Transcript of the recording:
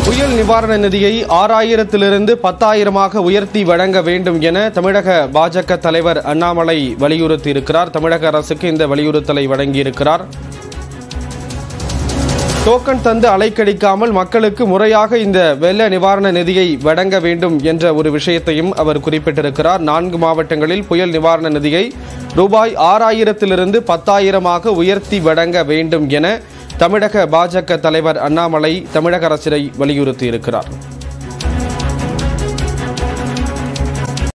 புயல் நிவாரண நிதியை ஆறாயிரத்திலிருந்து பத்தாயிரமாக உயர்த்தி வழங்க வேண்டும் என தமிழக பாஜக தலைவர் அண்ணாமலை வலியுறுத்தி இருக்கிறார் தமிழக அரசுக்கு இந்த வலியுறுத்தலை வழங்கியிருக்கிறார் டோக்கன் தந்து அலைக்கழிக்காமல் மக்களுக்கு முறையாக இந்த வெள்ள நிவாரண நிதியை வழங்க வேண்டும் என்ற ஒரு விஷயத்தையும் அவர் குறிப்பிட்டிருக்கிறார் நான்கு மாவட்டங்களில் புயல் நிவாரண நிதியை ரூபாய் ஆறாயிரத்திலிருந்து பத்தாயிரமாக உயர்த்தி வழங்க வேண்டும் என தமிழக பாஜக தலைவர் அண்ணாமலை தமிழக அரசினை வலியுறுத்தியிருக்கிறார்